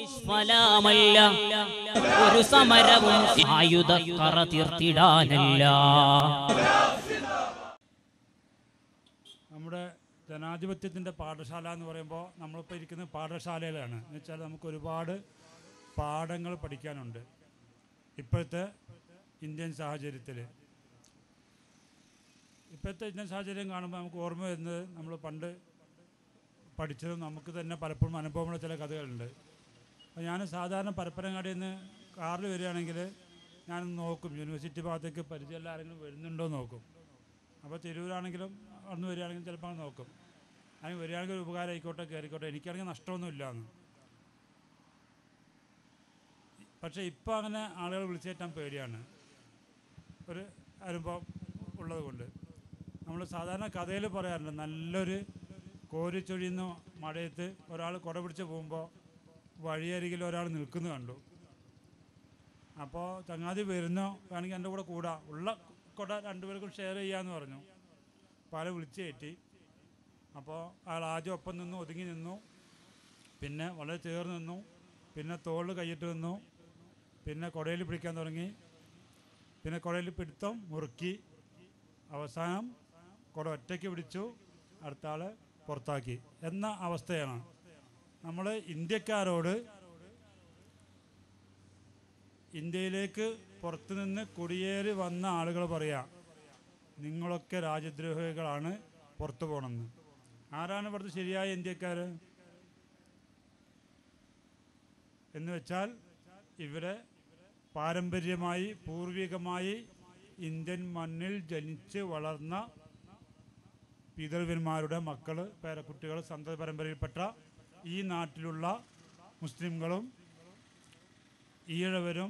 നിഷ്ഫലമല്ല ഒരു സമരവും ആയുധ കറ തീർത്തിടാനല്ല നമ്മുടെ ജനാധിപത്യത്തിൻ്റെ പാഠശാല എന്ന് പറയുമ്പോൾ നമ്മളിപ്പോൾ ഇരിക്കുന്നത് പാഠശാലയിലാണ് എന്ന് വെച്ചാൽ നമുക്ക് ഒരുപാട് പാഠങ്ങൾ പഠിക്കാനുണ്ട് ഇപ്പോഴത്തെ ഇന്ത്യൻ സാഹചര്യത്തിൽ ഇപ്പോഴത്തെ ഇന്ത്യൻ സാഹചര്യം കാണുമ്പോൾ നമുക്ക് ഓർമ്മ വരുന്നത് നമ്മൾ പണ്ട് പഠിച്ചതും നമുക്ക് തന്നെ പലപ്പോഴും അനുഭവമുള്ള ചില കഥകളുണ്ട് അപ്പോൾ ഞാൻ സാധാരണ പരപ്പനങ്ങാടിയിൽ നിന്ന് കാറിൽ വരികയാണെങ്കിൽ ഞാൻ നോക്കും യൂണിവേഴ്സിറ്റി ഭാഗത്തേക്ക് പരിചയമുള്ള ആരെങ്കിലും വരുന്നുണ്ടോ എന്ന് നോക്കും അപ്പോൾ തിരൂരാണെങ്കിലും അന്ന് വരികയാണെങ്കിലും ചിലപ്പോൾ അങ്ങ് നോക്കും അതിന് വരികയാണെങ്കിൽ ഒരു ഉപകാരം ആയിക്കോട്ടെ കയറിക്കോട്ടെ എനിക്കാണെങ്കിൽ നഷ്ടമൊന്നും ഇല്ലാന്ന് പക്ഷേ ഇപ്പോൾ അങ്ങനെ ആളുകൾ വിളിച്ചേറ്റാൻ പേടിയാണ് ഒരു അനുഭവം ഉള്ളത് കൊണ്ട് നമ്മൾ സാധാരണ കഥയിൽ പറയാറുണ്ട് നല്ലൊരു കോരിച്ചൊഴിയുന്ന മഴയത്ത് ഒരാൾ കുട പിടിച്ച് പോകുമ്പോൾ വഴിയരികിൽ ഒരാൾ നിൽക്കുന്നു കണ്ടു അപ്പോൾ ചങ്ങാതി വരുന്നോ വേണമെങ്കിൽ എൻ്റെ കൂടെ കൂടാ ഉള്ള കുട രണ്ടുപേർക്കും ഷെയർ ചെയ്യാമെന്ന് പറഞ്ഞു അപ്പോൾ ആളെ വിളിച്ച് കയറ്റി അപ്പോൾ അയാൾ ആദ്യം ഒപ്പം നിന്നു ഒതുങ്ങി നിന്നു പിന്നെ വളരെ ചേർന്ന് നിന്നു പിന്നെ തോളിൽ കൈയിട്ട് നിന്നു പിന്നെ കുടയിൽ പിടിക്കാൻ തുടങ്ങി പിന്നെ കുടയിൽ പിടുത്തം മുറുക്കി അവസാനം കുട ഒറ്റയ്ക്ക് പിടിച്ചു അടുത്ത ആളെ പുറത്താക്കി എന്ന അവസ്ഥയാണ് നമ്മൾ ഇന്ത്യക്കാരോട് ഇന്ത്യയിലേക്ക് പുറത്തുനിന്ന് കുടിയേറി വന്ന ആളുകൾ പറയാം നിങ്ങളൊക്കെ രാജ്യദ്രോഹികളാണ് പുറത്തു പോകണമെന്ന് ആരാണ് ഇവിടുത്തെ ശരിയായ ഇന്ത്യക്കാർ എന്ന് വെച്ചാൽ ഇവിടെ പാരമ്പര്യമായി പൂർവികമായി ഇന്ത്യൻ മണ്ണിൽ ജനിച്ച് വളർന്ന പിതൃവന്മാരുടെ മക്കൾ പേരക്കുട്ടികൾ സന്തത പരമ്പരയിൽപ്പെട്ട ഈ നാട്ടിലുള്ള മുസ്ലിംകളും ഈഴവരും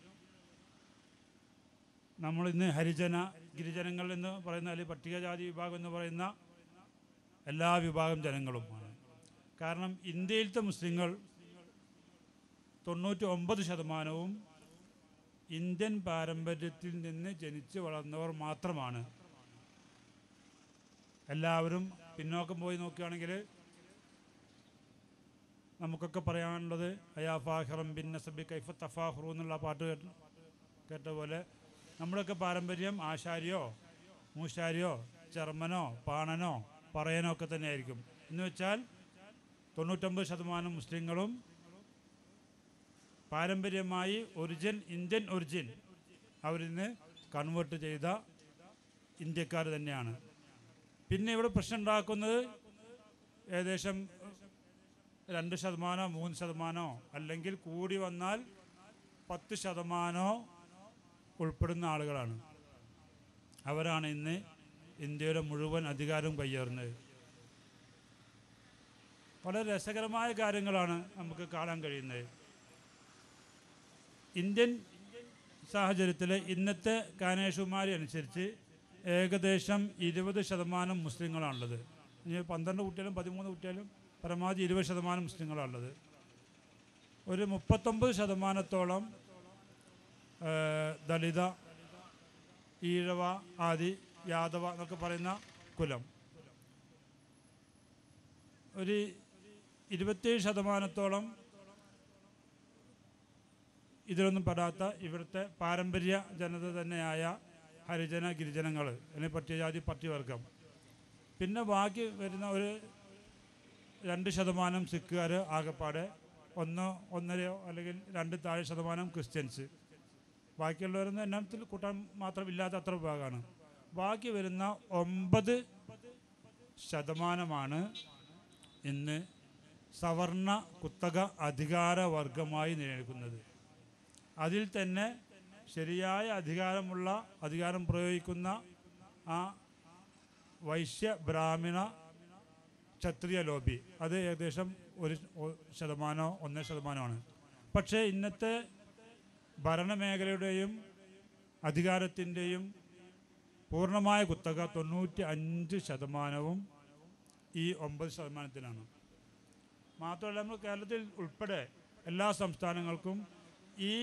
നമ്മൾ ഇന്ന് ഹരിജന ഗിരിജനങ്ങൾ എന്ന് പറയുന്ന അല്ലെങ്കിൽ പട്ടികജാതി വിഭാഗം എന്ന് പറയുന്ന എല്ലാ വിഭാഗം ജനങ്ങളുമാണ് കാരണം ഇന്ത്യയിലത്തെ മുസ്ലിങ്ങൾ തൊണ്ണൂറ്റി ഒമ്പത് ശതമാനവും ഇന്ത്യൻ പാരമ്പര്യത്തിൽ നിന്ന് ജനിച്ച് വളർന്നവർ മാത്രമാണ് എല്ലാവരും പിന്നോക്കം പോയി നോക്കുകയാണെങ്കിൽ നമുക്കൊക്കെ പറയാനുള്ളത് അയാ ഫാഹിറം ബിൻ നസബി കൈഫ തഫാഹ്റു എന്നുള്ള പാട്ട് കേട്ട കേട്ട പോലെ നമ്മുടെയൊക്കെ പാരമ്പര്യം ആശാരിയോ മൂശാരിയോ ചെർമ്മനോ പാണനോ പറയനോ ഒക്കെ തന്നെയായിരിക്കും എന്ന് വെച്ചാൽ തൊണ്ണൂറ്റൊമ്പത് ശതമാനം മുസ്ലിങ്ങളും പാരമ്പര്യമായി ഒറിജിൻ ഇന്ത്യൻ ഒറിജിൻ അവരിൽ നിന്ന് കൺവേർട്ട് ചെയ്ത ഇന്ത്യക്കാർ തന്നെയാണ് പിന്നെ ഇവിടെ പ്രശ്നം ഉണ്ടാക്കുന്നത് ഏകദേശം രണ്ട് ശതമാനമോ മൂന്ന് ശതമാനമോ അല്ലെങ്കിൽ കൂടി വന്നാൽ പത്ത് ശതമാനമോ ഉൾപ്പെടുന്ന ആളുകളാണ് അവരാണ് ഇന്ന് ഇന്ത്യയുടെ മുഴുവൻ അധികാരവും കയ്യേറുന്നത് വളരെ രസകരമായ കാര്യങ്ങളാണ് നമുക്ക് കാണാൻ കഴിയുന്നത് ഇന്ത്യൻ സാഹചര്യത്തിൽ ഇന്നത്തെ കാനേഷുമാരി അനുസരിച്ച് ഏകദേശം ഇരുപത് ശതമാനം മുസ്ലിങ്ങളാണുള്ളത് ഇനി പന്ത്രണ്ട് കുട്ടികളും പതിമൂന്ന് കുട്ടികളും പരമാവധി ഇരുപത് ശതമാനം മുസ്ലിങ്ങളാണുള്ളത് ഒരു മുപ്പത്തൊമ്പത് ശതമാനത്തോളം ആ, ദളിത ഈഴവ ആദി യാദവ എന്നൊക്കെ പറയുന്ന കുലം ഒരു ഇരുപത്തേഴ് ശതമാനത്തോളം ഇതിലൊന്നും പെടാത്ത ഇവിടുത്തെ പാരമ്പര്യ ജനത തന്നെയായ ഹരിജന ഗിരിജനങ്ങൾ അല്ലെങ്കിൽ പട്ടികജാതി പട്ടികവർഗം പിന്നെ ബാക്കി വരുന്ന ഒരു രണ്ട് ശതമാനം സിഖുകാർ ആകെപ്പാടെ ഒന്നോ ഒന്നരയോ അല്ലെങ്കിൽ രണ്ട് താഴെ ശതമാനം ക്രിസ്ത്യൻസ് ബാക്കിയുള്ളവരൊന്നും എണ്ണത്തിൽ കൂട്ടാൻ മാത്രമില്ലാത്ത അത്ര വിഭാഗമാണ് ബാക്കി വരുന്ന ഒമ്പത് ശതമാനമാണ് ഇന്ന് സവർണ കുത്തക അധികാര വർഗമായി നിലനിൽക്കുന്നത് അതിൽ തന്നെ ശരിയായ അധികാരമുള്ള അധികാരം പ്രയോഗിക്കുന്ന ആ വൈശ്യ ബ്രാഹ്മണ ക്ഷത്രിയ ലോബി അത് ഏകദേശം ഒരു ഒ- ശതമാനമോ ഒന്നര ശതമാനമാണ് പക്ഷേ ഇന്നത്തെ ഭരണമേഖലയുടെയും അധികാരത്തിൻ്റെയും പൂർണ്ണമായ കുത്തക തൊണ്ണൂറ്റി അഞ്ച് ശതമാനവും ഈ ഒമ്പത് ശതമാനത്തിലാണ് മാത്രമല്ല നമ്മൾ കേരളത്തിൽ ഉൾപ്പെടെ എല്ലാ സംസ്ഥാനങ്ങൾക്കും ഈ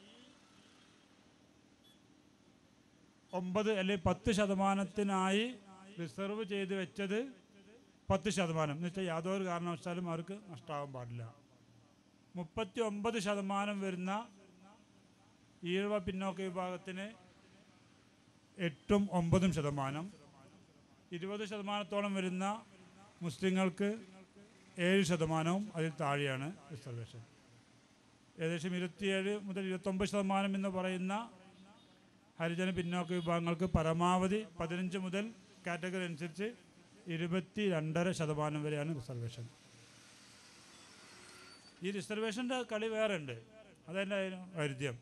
ഒമ്പത് അല്ലെങ്കിൽ പത്ത് ശതമാനത്തിനായി റിസർവ് ചെയ്ത് വെച്ചത് പത്ത് ശതമാനം എന്ന് വെച്ചാൽ യാതൊരു കാരണവശാലും അവർക്ക് നഷ്ടമാകാൻ പാടില്ല മുപ്പത്തി ഒമ്പത് ശതമാനം വരുന്ന ഈഴവ പിന്നോക്ക വിഭാഗത്തിന് എട്ടും ഒമ്പതും ശതമാനം ഇരുപത് ശതമാനത്തോളം വരുന്ന മുസ്ലിങ്ങൾക്ക് ഏഴ് ശതമാനവും അതിൽ താഴെയാണ് റിസർവേഷൻ ഏകദേശം ഇരുപത്തിയേഴ് മുതൽ ഇരുപത്തൊമ്പത് ശതമാനം എന്ന് പറയുന്ന ഹരിജന പിന്നോക്ക വിഭാഗങ്ങൾക്ക് പരമാവധി പതിനഞ്ച് മുതൽ കാറ്റഗറി അനുസരിച്ച് ഇരുപത്തി രണ്ടര ശതമാനം വരെയാണ് റിസർവേഷൻ ഈ റിസർവേഷൻ്റെ കളി വേറെ ഉണ്ട് അതതിൻ്റെ വൈരുദ്ധ്യം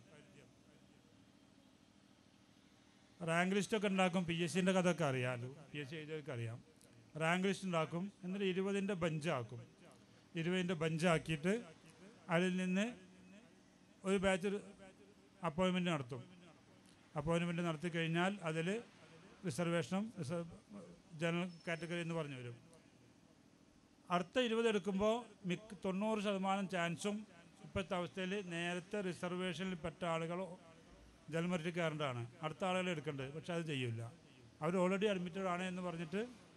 റാങ്ക് ലിസ്റ്റൊക്കെ ഉണ്ടാക്കും പി എസ് സിൻ്റെ കഥയൊക്കെ അറിയാമല്ലോ പി എസ് സി എഴുതിയവർക്ക് അറിയാം റാങ്ക് ലിസ്റ്റ് ഉണ്ടാക്കും എന്നിട്ട് ഇരുപതിൻ്റെ ബഞ്ചാക്കും ഇരുപതിൻ്റെ ബഞ്ചാക്കിയിട്ട് അതിൽ നിന്ന് ഒരു ബാച്ച് അപ്പോയിൻമെൻറ്റ് നടത്തും അപ്പോയിൻമെൻറ്റ് നടത്തി കഴിഞ്ഞാൽ അതിൽ റിസർവേഷനും റിസർവ് ജനറൽ കാറ്റഗറി എന്ന് പറഞ്ഞു വരും അടുത്ത ഇരുപത് എടുക്കുമ്പോൾ മിക്ക തൊണ്ണൂറ് ശതമാനം ചാൻസും ഇപ്പോഴത്തെ അവസ്ഥയിൽ നേരത്തെ റിസർവേഷനിൽ പെട്ട ആളുകൾ ജലമരട്ടി കയറേണ്ടതാണ് അടുത്ത ആളുകൾ എടുക്കേണ്ടത് പക്ഷെ അത് ചെയ്യില്ല അവർ ഓൾറെഡി അഡ്മിറ്റഡ് ആണ് എന്ന് പറഞ്ഞിട്ട്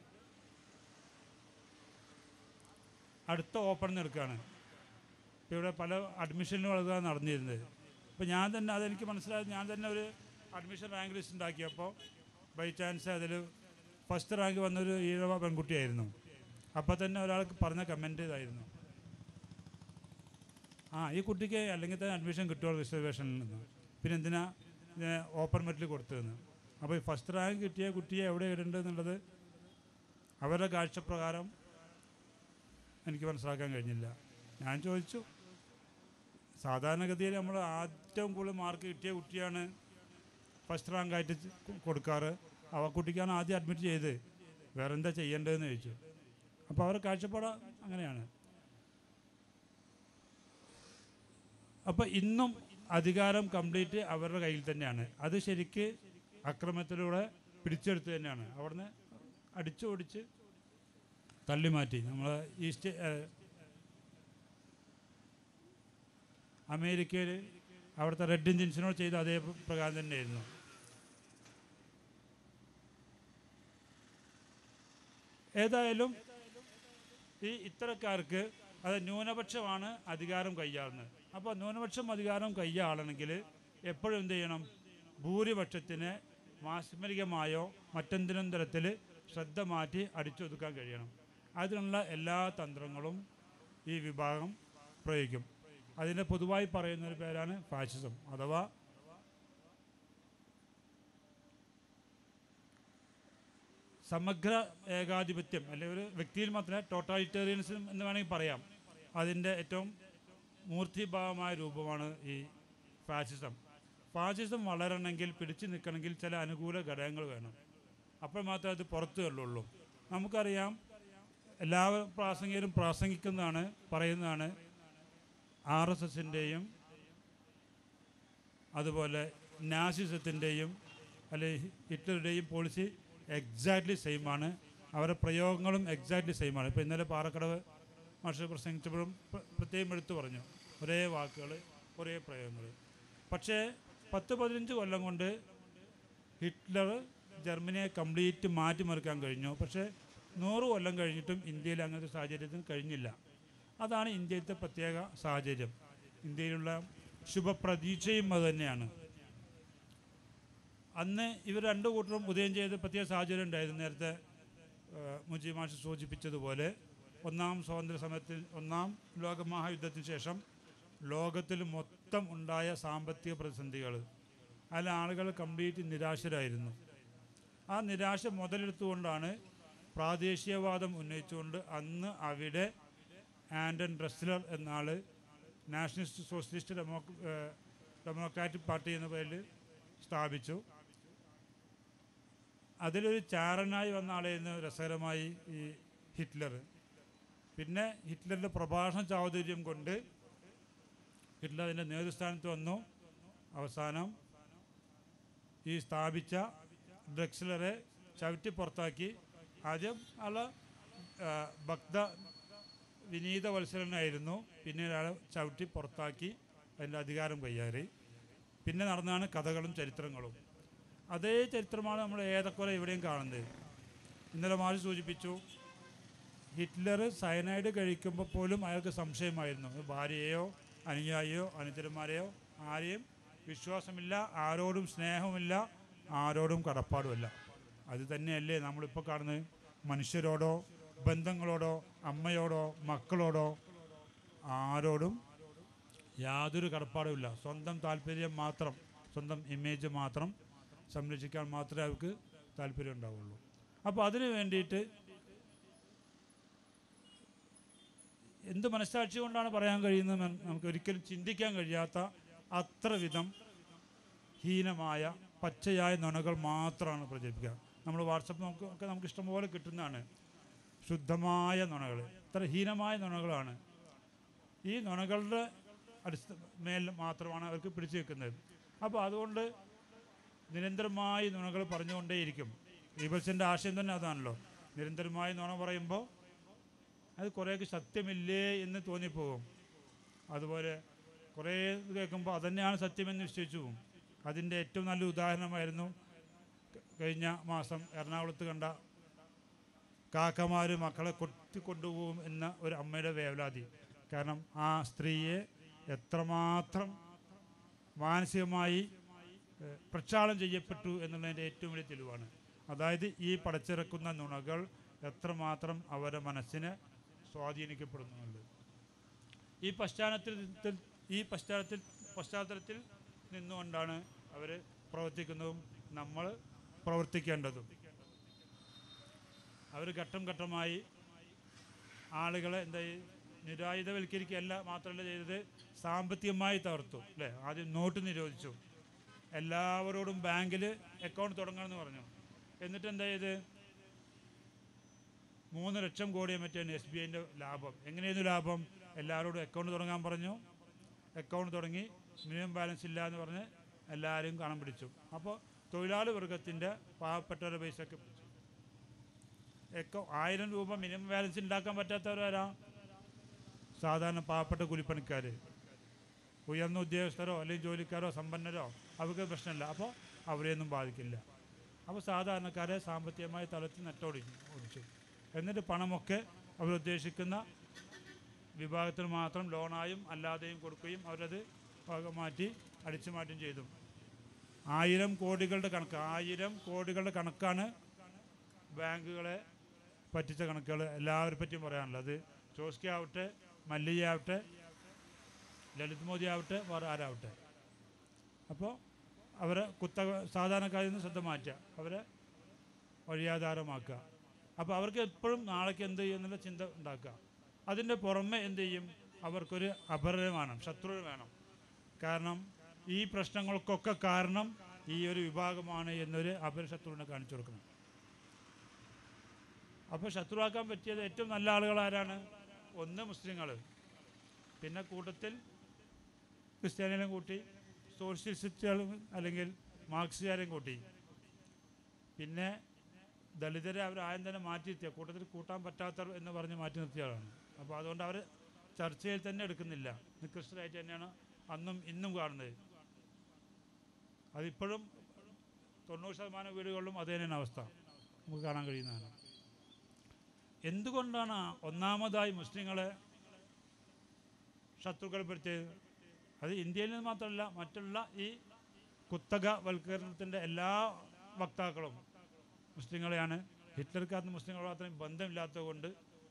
അടുത്ത ഓപ്പൺ എടുക്കുകയാണ് ഇപ്പോൾ ഇവിടെ പല അഡ്മിഷനും വളരെ നടന്നിരുന്നത് ഇപ്പോൾ ഞാൻ തന്നെ അതെനിക്ക് മനസ്സിലായത് ഞാൻ തന്നെ ഒരു അഡ്മിഷൻ റാങ്ക് ലിസ്റ്റ് ഉണ്ടാക്കിയപ്പോൾ ബൈ ചാൻസ് അതിൽ ഫസ്റ്റ് റാങ്ക് വന്നൊരു ഈഴവ പെൺകുട്ടിയായിരുന്നു അപ്പോൾ തന്നെ ഒരാൾക്ക് പറഞ്ഞ കമൻറ്റ് ഇതായിരുന്നു ആ ഈ കുട്ടിക്ക് അല്ലെങ്കിൽ തന്നെ അഡ്മിഷൻ കിട്ടുമോ റിസർവേഷനിൽ നിന്ന് പിന്നെ എന്തിനാ ഇതിനെ ഓപ്പൺ മെറിറ്റിൽ കൊടുത്തതെന്ന് അപ്പോൾ ഈ ഫസ്റ്റ് റാങ്ക് കിട്ടിയ കുട്ടിയെ എവിടെ ഇടേണ്ടതെന്നുള്ളത് അവരുടെ കാഴ്ചപ്രകാരം എനിക്ക് മനസ്സിലാക്കാൻ കഴിഞ്ഞില്ല ഞാൻ ചോദിച്ചു സാധാരണഗതിയിൽ നമ്മൾ ഏറ്റവും കൂടുതൽ മാർക്ക് കിട്ടിയ കുട്ടിയാണ് ഫസ്റ്റ് റാങ്ക് ആയിട്ട് കൊ- കൊടുക്കാറ് അവ കുട്ടിക്കാണ് ആദ്യം അഡ്മിറ്റ് ചെയ്ത് വേറെ എന്താ ചെയ്യേണ്ടതെന്ന് ചോദിച്ചു അപ്പോൾ അവരുടെ കാഴ്ചപ്പാട് അങ്ങനെയാണ് അപ്പോൾ ഇന്നും അധികാരം കംപ്ലീറ്റ് അവരുടെ കയ്യിൽ തന്നെയാണ് അത് ശരിക്ക് അക്രമത്തിലൂടെ പിടിച്ചെടുത്ത് തന്നെയാണ് അവിടുന്ന് അടിച്ചു ഓടിച്ച് തള്ളി മാറ്റി നമ്മൾ ഈസ്റ്റ് ഏഹ്, അമേരിക്കയിൽ അവിടുത്തെ റെഡ് ഇന്ത്യൻസിനോട് ചെയ്ത അതേ പ്രകാരം തന്നെയായിരുന്നു ഏതായാലും ഈ ഇത്തരക്കാർക്ക് അത് ന്യൂനപക്ഷമാണ് അധികാരം കൈയാളുന്നത് അപ്പോൾ ന്യൂനപക്ഷം അധികാരം കൈയാളണമെങ്കിൽ എപ്പോഴും എന്ത് ചെയ്യണം ഭൂരിപക്ഷത്തിന് മാസ്മരികമായോ മറ്റെന്തിനും തരത്തിൽ ശ്രദ്ധ മാറ്റി അടിച്ചൊതുക്കാൻ കഴിയണം അതിനുള്ള എല്ലാ തന്ത്രങ്ങളും ഈ വിഭാഗം പ്രയോഗിക്കും അതിനെ പൊതുവായി പറയുന്ന ഒരു പേരാണ് ഫാഷിസം അഥവാ സമഗ്ര ഏകാധിപത്യം അല്ലെങ്കിൽ ഒരു വ്യക്തിയിൽ മാത്രമേ ടോട്ടാലിറ്റേറിയനിസം എന്ന് വേണമെങ്കിൽ പറയാം അതിൻ്റെ ഏറ്റവും മൂർത്തിഭാവമായ രൂപമാണ് ഈ ഫാസിസം ഫാസിസം വളരണമെങ്കിൽ പിടിച്ചു നിൽക്കണമെങ്കിൽ ചില അനുകൂല ഘടകങ്ങൾ വേണം അപ്പോൾ മാത്രമേ അത് പുറത്തു വരുള്ളൂ നമുക്കറിയാം എല്ലാ പ്രാസംഗികരും പ്രാസംഗിക്കുന്നതാണ് പറയുന്നതാണ് ആർ എസ് എസിൻ്റെയും അതുപോലെ നാസിസത്തിൻ്റെയും അല്ലെ ഹിറ്റ്ലറുടെയും പോളിസി എക്സാക്ട്ലി സെയിം ആണ് അവരുടെ പ്രയോഗങ്ങളും എക്സാക്ട്ലി സെയിം ആണ് ഇപ്പോൾ ഇന്നലെ പാറക്കടവ് മാഷ് പ്രസംഗിച്ചപ്പോഴും പ്ര- പ്രത്യേകം എടുത്തു പറഞ്ഞു ഒരേ വാക്കുകൾ ഒരേ പ്രയോഗങ്ങൾ പക്ഷേ പത്ത് പതിനഞ്ച് കൊല്ലം കൊണ്ട് ഹിറ്റ്ലർ ജർമ്മനിയെ കംപ്ലീറ്റ് മാറ്റിമറിക്കാൻ കഴിഞ്ഞു പക്ഷേ നൂറ് കൊല്ലം കഴിഞ്ഞിട്ടും ഇന്ത്യയിൽ അങ്ങനത്തെ സാഹചര്യത്തിന് കഴിഞ്ഞില്ല അതാണ് ഇന്ത്യയിലത്തെ പ്രത്യേക സാഹചര്യം ഇന്ത്യയിലുള്ള ശുഭപ്രതീക്ഷയും അത് തന്നെയാണ് അന്ന് ഇവർ രണ്ടു കൂട്ടരും ഉദയം ചെയ്ത് പ്രത്യേക സാഹചര്യം ഉണ്ടായിരുന്നു നേരത്തെ ഏഹ്, മുജീബ് മാഷ് സൂചിപ്പിച്ചതുപോലെ ഒന്നാം സ്വാതന്ത്ര്യ സമരത്തിൽ ഒന്നാം ലോകമഹായുദ്ധത്തിന് ശേഷം ലോകത്തിൽ മൊത്തം ഉണ്ടായ സാമ്പത്തിക പ്രതിസന്ധികൾ അതിൽ ആളുകൾ കംപ്ലീറ്റ് നിരാശരായിരുന്നു ആ നിരാശ മുതലെടുത്തുകൊണ്ടാണ് പ്രാദേശികവാദം ഉന്നയിച്ചുകൊണ്ട് അന്ന് അവിടെ ആൻഡൻ ഡ്രസ്ലർ എന്ന ആൾ nationalist socialist demo uh democratic party എന്ന പേരിൽ സ്ഥാപിച്ചു അതിലൊരു ചാരനായി വന്ന ആളായിരുന്നു രസകരമായി ഈ ഹിറ്റ്ലർ പിന്നെ ഹിറ്റ്ലറിൻ്റെ പ്രഭാഷണ ചാതുര്യം കൊണ്ട് ഹിറ്റ്ലർ അതിൻ്റെ നേതൃസ്ഥാനത്ത് വന്നു അവസാനം ഈ സ്ഥാപിച്ച ഡ്രക്സിലറെ ചവിട്ടി പുറത്താക്കി ആദ്യം ആള് ആ, ഭക്ത വിനീത വത്സരനായിരുന്നു പിന്നീട് ആളെ ചവിട്ടി പുറത്താക്കി അതിൻ്റെ അധികാരം കൈയാറി പിന്നെ നടന്നാണ് കഥകളും ചരിത്രങ്ങളും അതേ ചരിത്രമാണ് നമ്മൾ ഏതൊക്കെ ഇവിടെയും കാണുന്നത് ഇന്നലെ മാഷ് സൂചിപ്പിച്ചു ഹിറ്റ്ലർ സയനൈഡ് കഴിക്കുമ്പോൾ പോലും അയാൾക്ക് സംശയമായിരുന്നു അത് ഭാര്യയെയോ അനുയായിയോ അനുചരന്മാരെയോ ആരെയും വിശ്വാസമില്ല ആരോടും സ്നേഹമില്ല ആരോടും കടപ്പാടുമല്ല അത് തന്നെയല്ലേ നമ്മളിപ്പോൾ കാണുന്നത് മനുഷ്യരോടോ ബന്ധങ്ങളോടോ അമ്മയോടോ മക്കളോടോ ആരോടും യാതൊരു കടപ്പാടുമില്ല സ്വന്തം താല്പര്യം മാത്രം സ്വന്തം ഇമേജ് മാത്രം സംരക്ഷിക്കാൻ മാത്രമേ അവർക്ക് താല്പര്യം ഉണ്ടാവുള്ളൂ അപ്പോൾ അതിന് വേണ്ടിയിട്ട് എന്ത് മനസ്സാക്ഷി കൊണ്ടാണ് പറയാൻ കഴിയുന്നത് എന്ന് നമുക്ക് ഒരിക്കലും ചിന്തിക്കാൻ കഴിയാത്ത അത്ര വിധം ഹീനമായ പച്ചയായ നുണകൾ മാത്രമാണ് പ്രചരിപ്പിക്കുക നമ്മൾ വാട്സപ്പ് നമുക്ക് ഒക്കെ നമുക്ക് ഇഷ്ടംപോലെ കിട്ടുന്നതാണ് ശുദ്ധമായ നുണകൾ ഇത്ര ഹീനമായ നുണകളാണ് ഈ നുണകളുടെ അടിസ്ഥ മേൽ മാത്രമാണ് അവർക്ക് പിടിച്ചു വെക്കുന്നത് അപ്പോൾ അതുകൊണ്ട് നിരന്തരമായി നുണകൾ പറഞ്ഞുകൊണ്ടേയിരിക്കും റീബൽസിൻ്റെ ആശയം തന്നെ അതാണല്ലോ നിരന്തരമായി നുണ പറയുമ്പോൾ അത് കുറേയൊക്കെ സത്യമില്ലേ എന്ന് തോന്നിപ്പോകും അതുപോലെ കുറേ ഇത് കേൾക്കുമ്പോൾ അതന്നെയാണ് സത്യമെന്ന് നിശ്ചയിച്ചു പോകും അതിൻ്റെ ഏറ്റവും നല്ല ഉദാഹരണമായിരുന്നു ക- കഴിഞ്ഞ മാസം എറണാകുളത്ത് കണ്ട കാക്കമാർ മക്കളെ കൊത്തിക്കൊണ്ടുപോകും എന്ന ഒരു അമ്മയുടെ വേവലാതി കാരണം ആ സ്ത്രീയെ എത്രമാത്രം മാനസികമായി ഏഹ്, പ്രക്ഷാളനം ചെയ്യപ്പെട്ടു എന്നുള്ളതിൻ്റെ ഏറ്റവും വലിയ തെളിവാണ് അതായത് ഈ പടച്ചിറക്കുന്ന നുണകൾ എത്രമാത്രം അവരുടെ മനസ്സിനെ സ്വാധീനിക്കപ്പെടുന്നു എന്നുള്ളത് ഈ പശ്ചാത്തലത്തിൽ ഈ പശ്ചാത്തലത്തിൽ പശ്ചാത്തലത്തിൽ നിന്നുകൊണ്ടാണ് അവർ പ്രവർത്തിക്കുന്നതും നമ്മൾ പ്രവർത്തിക്കേണ്ടതും അവർ ഘട്ടം ഘട്ടമായി ആളുകളെ എന്താ ഈ നിരായുധവൽക്കരിക്കുകയല്ല മാത്രമല്ല ചെയ്തത് സാമ്പത്തികമായി തകർത്തു അല്ലേ ആദ്യം നോട്ട് നിരോധിച്ചു എല്ലാവരോടും ബാങ്കിൽ അക്കൗണ്ട് തുടങ്ങണമെന്ന് പറഞ്ഞു എന്നിട്ട് എന്താ ചെയ്ത് മൂന്ന് ലക്ഷം കോടിയെ മറ്റാണ് എസ് ബി ഐൻ്റെ ലാഭം എങ്ങനെയായിരുന്നു ലാഭം എല്ലാവരോടും അക്കൗണ്ട് തുടങ്ങാൻ പറഞ്ഞു അക്കൗണ്ട് തുടങ്ങി മിനിമം ബാലൻസ് ഇല്ല എന്ന് പറഞ്ഞ് എല്ലാവരും കണം പിടിച്ചു അപ്പോൾ തൊഴിലാളി വർഗത്തിൻ്റെ പാവപ്പെട്ടവരുടെ പൈസ ഒക്കെ പിടിച്ചു എക്കോ ആയിരം രൂപ മിനിമം ബാലൻസ് ഉണ്ടാക്കാൻ പറ്റാത്തവരാരാ സാധാരണ പാവപ്പെട്ട കൂലിപ്പണിക്കാർ ഉയർന്ന ഉദ്യോഗസ്ഥരോ അല്ലെങ്കിൽ ജോലിക്കാരോ സമ്പന്നരോ അവർക്ക് പ്രശ്നമില്ല അപ്പോൾ അവരെയൊന്നും ബാധിക്കില്ല അപ്പോൾ സാധാരണക്കാരെ സാമ്പത്തികമായി തലത്തിൽ നെട്ടോടിച്ചു ഓടിച്ചു എന്നിട്ട് പണമൊക്കെ അവരുദ്ദേശിക്കുന്ന വിഭാഗത്തിന് മാത്രം ലോണായും അല്ലാതെയും കൊടുക്കുകയും അവരത് വക മാറ്റി അടിച്ചു മാറ്റും ചെയ്തു ആയിരം കോടികളുടെ കണക്ക് ആയിരം കോടികളുടെ കണക്കാണ് ബാങ്കുകളെ പറ്റിച്ച കണക്കുകൾ എല്ലാവരെ പറ്റിയും പറയാനുള്ളത് അത് ചോസ്കി ആവട്ടെ മല്ലിക ആവട്ടെ ലളിത് മോദി ആവട്ടെ വേറെ ആരാവട്ടെ അപ്പോൾ അവരെ കുത്തക സാധാരണക്കാരിൽ നിന്ന് ശ്രദ്ധ മാറ്റുക അവരെ വഴിയാധാരമാക്കുക അപ്പോൾ അവർക്ക് എപ്പോഴും നാളേക്ക് എന്ത് ചെയ്യും എന്നുള്ള ചിന്ത ഉണ്ടാക്കുക അതിൻ്റെ പുറമെ എന്ത് ചെയ്യും അവർക്കൊരു അപരം വേണം ശത്രു വേണം കാരണം ഈ പ്രശ്നങ്ങൾക്കൊക്കെ കാരണം ഈ ഒരു വിഭാഗമാണ് എന്നൊരു അപരശത്രുവിനെ കാണിച്ചു കൊടുക്കണം അപ്പോൾ ശത്രുവാക്കാൻ പറ്റിയത് ഏറ്റവും നല്ല ആളുകൾ ആരാണ് ഒന്ന് മുസ്ലിങ്ങൾ പിന്നെ കൂട്ടത്തിൽ ക്രിസ്ത്യാനികളെയും കൂട്ടി സോഷ്യലിസ്റ്റുകളും അല്ലെങ്കിൽ മാർക്സുകാരെയും കൂട്ടി പിന്നെ ദളിതരെ അവർ ആദ്യം തന്നെ മാറ്റി നിർത്തിയ കൂട്ടത്തിൽ കൂട്ടാൻ പറ്റാത്തവർ എന്ന് പറഞ്ഞ് മാറ്റി നിർത്തിയതാണ് അപ്പോൾ അതുകൊണ്ട് അവർ ചർച്ചയിൽ തന്നെ എടുക്കുന്നില്ല നികൃഷ്ടരായിട്ട് തന്നെയാണ് അന്നും ഇന്നും കാണുന്നത് അതിപ്പോഴും തൊണ്ണൂറ് ശതമാനം വീടുകളിലും അത് തന്നെയാണ് അവസ്ഥ നമുക്ക് കാണാൻ കഴിയുന്നതാണ് എന്തുകൊണ്ടാണ് ഒന്നാമതായി മുസ്ലിങ്ങളെ ശത്രുക്കൾപ്പെടുത്തിയത് അത് ഇന്ത്യയിൽ നിന്ന് മാത്രമല്ല മറ്റുള്ള ഈ കുത്തക വൽക്കരണത്തിൻ്റെ എല്ലാ വക്താക്കളും മുസ്ലിങ്ങളെയാണ് ഹിറ്റ്ലർക്കകത്ത് മുസ്ലിങ്ങളോട് അത്രയും ബന്ധമില്ലാത്തത് കൊണ്ട്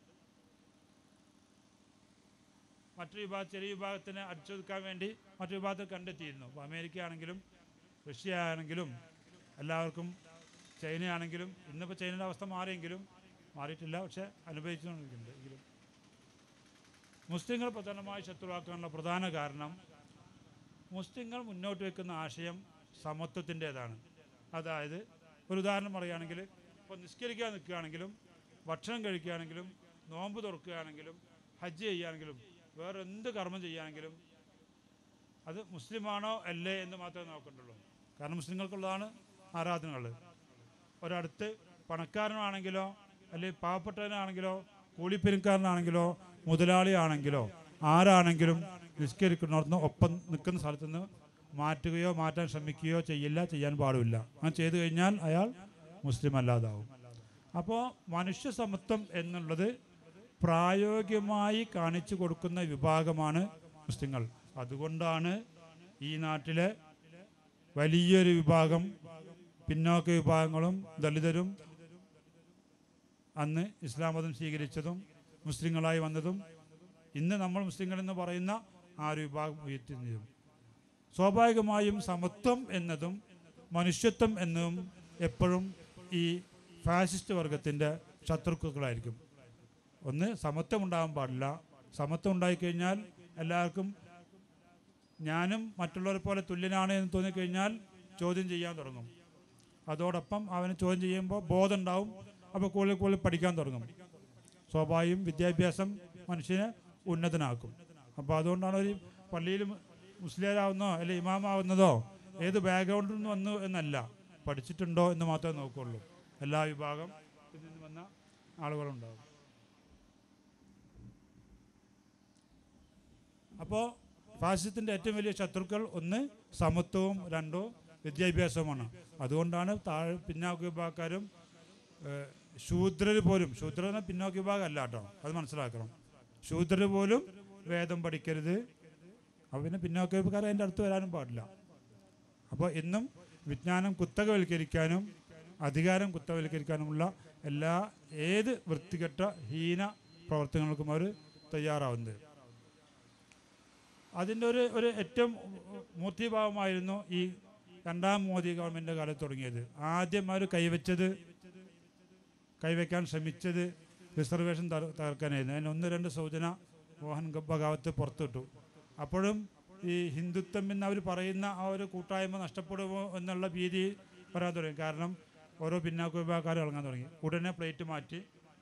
മറ്റൊരു വിഭാഗം ചെറിയ വിഭാഗത്തിനെ അടിച്ചൊതുക്കാൻ വേണ്ടി മറ്റൊരു വിഭാഗത്തെ കണ്ടെത്തിയിരുന്നു അപ്പോൾ അമേരിക്ക ആണെങ്കിലും റഷ്യ ആണെങ്കിലും എല്ലാവർക്കും ചൈനയാണെങ്കിലും ഇന്നിപ്പോൾ ചൈനയുടെ അവസ്ഥ മാറിയെങ്കിലും മാറിയിട്ടില്ല പക്ഷെ അനുഭവിച്ചുകൊണ്ടിരിക്കുന്നുണ്ട് എങ്കിലും മുസ്ലിങ്ങൾ പ്രധാനമായി ശത്രുവാക്കാനുള്ള പ്രധാന കാരണം മുസ്ലിങ്ങൾ മുന്നോട്ട് വെക്കുന്ന ആശയം സമത്വത്തിൻ്റേതാണ് അതായത് ഒരു ഉദാഹരണം പറയുകയാണെങ്കിൽ ഇപ്പോൾ നിസ്കരിക്കാൻ നിൽക്കുകയാണെങ്കിലും ഭക്ഷണം കഴിക്കുകയാണെങ്കിലും നോമ്പ് തുറക്കുകയാണെങ്കിലും ഹജ്ജ് ചെയ്യുകയാണെങ്കിലും വേറെ എന്ത് കർമ്മം ചെയ്യുകയാണെങ്കിലും അത് മുസ്ലിമാണോ അല്ലേ എന്ന് മാത്രമേ നോക്കണ്ടുള്ളൂ കാരണം മുസ്ലിങ്ങൾക്കുള്ളതാണ് ആരാധനകൾ ഒരടുത്ത് പണക്കാരനാണെങ്കിലോ അല്ലെങ്കിൽ പാവപ്പെട്ടവനാണെങ്കിലോ കൂലിപ്പെരുക്കാരനാണെങ്കിലോ മുതലാളിയാണെങ്കിലോ ആരാണെങ്കിലും നിസ്കരിക്കുന്നിടത്തുനിന്ന് ഒപ്പം നിൽക്കുന്ന സ്ഥലത്ത് നിന്ന് മാറ്റുകയോ മാറ്റാൻ ശ്രമിക്കുകയോ ചെയ്യില്ല ചെയ്യാൻ പാടില്ല അങ്ങനെ ചെയ്തു കഴിഞ്ഞാൽ അയാൾ മുസ്ലിം അല്ലാതാവും അപ്പോൾ മനുഷ്യ സമത്വം എന്നുള്ളത് പ്രായോഗികമായി കാണിച്ചു കൊടുക്കുന്ന വിഭാഗമാണ് മുസ്ലിങ്ങൾ അതുകൊണ്ടാണ് ഈ നാട്ടിലെ വലിയൊരു വിഭാഗം പിന്നോക്ക വിഭാഗങ്ങളും ദളിതരും അന്ന് ഇസ്ലാം മതം സ്വീകരിച്ചതും മുസ്ലിങ്ങളായി വന്നതും ഇന്ന് നമ്മൾ മുസ്ലിങ്ങൾ എന്ന് പറയുന്ന ആ ഒരു വിഭാഗം ഉയർത്തുന്നതും സ്വാഭാവികമായും സമത്വം എന്നതും മനുഷ്യത്വം എന്നതും എപ്പോഴും ഈ ഫാസിസ്റ്റ് വർഗത്തിൻ്റെ ശത്രുക്കളായിരിക്കും ഒന്ന് സമത്വം ഉണ്ടാകാൻ പാടില്ല സമത്വം ഉണ്ടായിക്കഴിഞ്ഞാൽ എല്ലാവർക്കും ഞാനും മറ്റുള്ളവരെ പോലെ തുല്യനാണ് എന്ന് തോന്നിക്കഴിഞ്ഞാൽ ചോദ്യം ചെയ്യാൻ തുടങ്ങും അതോടൊപ്പം അവന് ചോദ്യം ചെയ്യുമ്പോൾ ബോധം ഉണ്ടാവും അപ്പോൾ കൂടുതൽ കൂടുതൽ പഠിക്കാൻ തുടങ്ങും സ്വാഭാവികം വിദ്യാഭ്യാസം മനുഷ്യനെ ഉന്നതനാക്കും അപ്പോൾ അതുകൊണ്ടാണ് ഒരു പള്ളിയിൽ മുസ്ലിയാരാവുന്നോ അല്ലെങ്കിൽ ഇമാമാവുന്നതോ ഏത് ബാക്ക്ഗ്രൗണ്ടിൽ നിന്ന് വന്നു എന്നല്ല പഠിച്ചിട്ടുണ്ടോ എന്ന് മാത്രമേ നോക്കുള്ളൂ എല്ലാ വിഭാഗം ഇതിൽ നിന്ന് വന്ന ആളുകളുണ്ടാവും അപ്പോൾ ഫാസിസത്തിൻ്റെ ഏറ്റവും വലിയ ശത്രുക്കൾ ഒന്ന് സമത്വവും രണ്ടോ വിദ്യാഭ്യാസവുമാണ് അതുകൊണ്ടാണ് താഴെ പിന്നാക്ക വിഭാഗക്കാരും ഏഹ്, ശൂദ്രര് പോലും ശൂദ്രർ എന്ന പിന്നോക്ക വിഭാഗം അല്ല കേട്ടോ അത് മനസ്സിലാക്കണം ശൂദ്രര് പോലും വേദം പഠിക്കരുത് അപ്പോൾ പിന്നെ പിന്നോക്ക വിഭാഗക്കാർ അതിൻ്റെ അടുത്ത് വരാനും പാടില്ല അപ്പോൾ എന്നും വിജ്ഞാനം കുത്തകവൽക്കരിക്കാനും അധികാരം കുത്തകവൽക്കരിക്കാനുമുള്ള എല്ലാ ഏത് വൃത്തികെട്ട ഹീന പ്രവർത്തനങ്ങൾക്കും അവർ തയ്യാറാവുന്നത് അതിൻ്റെ ഒരു ഒരു ഏറ്റവും മൂർത്തിഭാവമായിരുന്നു ഈ രണ്ടാം മോദി ഗവൺമെൻറ് കാലത്ത് തുടങ്ങിയത് ആദ്യം അവർ കൈവച്ചത് കൈവയ്ക്കാൻ ശ്രമിച്ചത് റിസർവേഷൻ തകർ- തകർക്കാനായിരുന്നു അതിന് ഒന്ന് രണ്ട് സൂചന മോഹൻ ഗ- ഭഗവത്ത് പുറത്തുവിട്ടു അപ്പോഴും ഈ ഹിന്ദുത്വം എന്ന് അവർ പറയുന്ന ആ ഒരു കൂട്ടായ്മ നഷ്ടപ്പെടുമോ എന്നുള്ള ഭീതി പറയാൻ തുടങ്ങി കാരണം ഓരോ പിന്നാക്ക വിഭാഗക്കാരും ഇറങ്ങാൻ തുടങ്ങി ഉടനെ പ്ലേറ്റ് മാറ്റി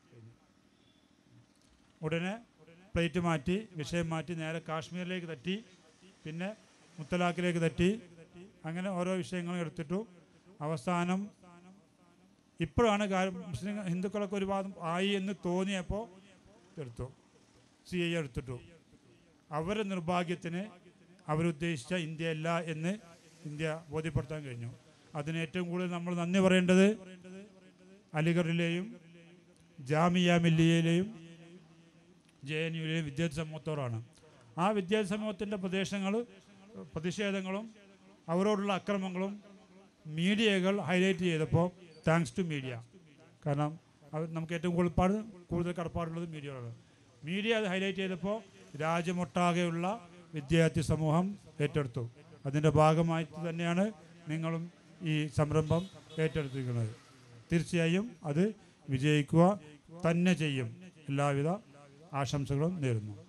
ഉടനെ പ്ലേറ്റ് മാറ്റി വിഷയം മാറ്റി നേരെ കാശ്മീരിലേക്ക് തട്ടി പിന്നെ മുത്തലാഖിലേക്ക് തട്ടി അങ്ങനെ ഓരോ വിഷയങ്ങളും എടുത്തിട്ടു അവസാനം ഇപ്പോഴാണ് കാര്യം മുസ്ലിം ഹിന്ദുക്കളൊക്കെ ഒരുപാട് ആയി എന്ന് തോന്നിയപ്പോൾ എടുത്തു സി ഐ എടുത്തിട്ടു അവരുടെ നിർഭാഗ്യത്തിന് അവരുദ്ദേശിച്ച ഇന്ത്യ അല്ല എന്ന് ഇന്ത്യ ബോധ്യപ്പെടുത്താൻ കഴിഞ്ഞു അതിന് ഏറ്റവും കൂടുതൽ നമ്മൾ നന്ദി പറയേണ്ടത് അലിഗഡിലെയും ജാമിയ മില്ലിയയിലെയും ജെ എൻ യുയിലെയും വിദ്യാർത്ഥി സമൂഹത്തോടാണ് ആ വിദ്യാർത്ഥി സമൂഹത്തിൻ്റെ പ്രദേശങ്ങൾ പ്രതിഷേധങ്ങളും അവരോടുള്ള അക്രമങ്ങളും മീഡിയകൾ ഹൈലൈറ്റ് ചെയ്തപ്പോൾ താങ്ക്സ് ടു മീഡിയ കാരണം അവർ നമുക്ക് ഏറ്റവും കൂടുതൽ പാട് കൂടുതൽ കടപ്പാടുള്ളത് മീഡിയകളാണ് മീഡിയ അത് ഹൈലൈറ്റ് ചെയ്തപ്പോൾ രാജ്യമൊട്ടാകെയുള്ള വിദ്യാർത്ഥി സമൂഹം ഏറ്റെടുത്തു അതിൻ്റെ ഭാഗമായിട്ട് തന്നെയാണ് നിങ്ങളും ഈ സംരംഭം ഏറ്റെടുത്തിരിക്കുന്നത് തീർച്ചയായും അത് വിജയിക്കുക തന്നെ ചെയ്യും എല്ലാവിധ ആശംസകളും നേരുന്നു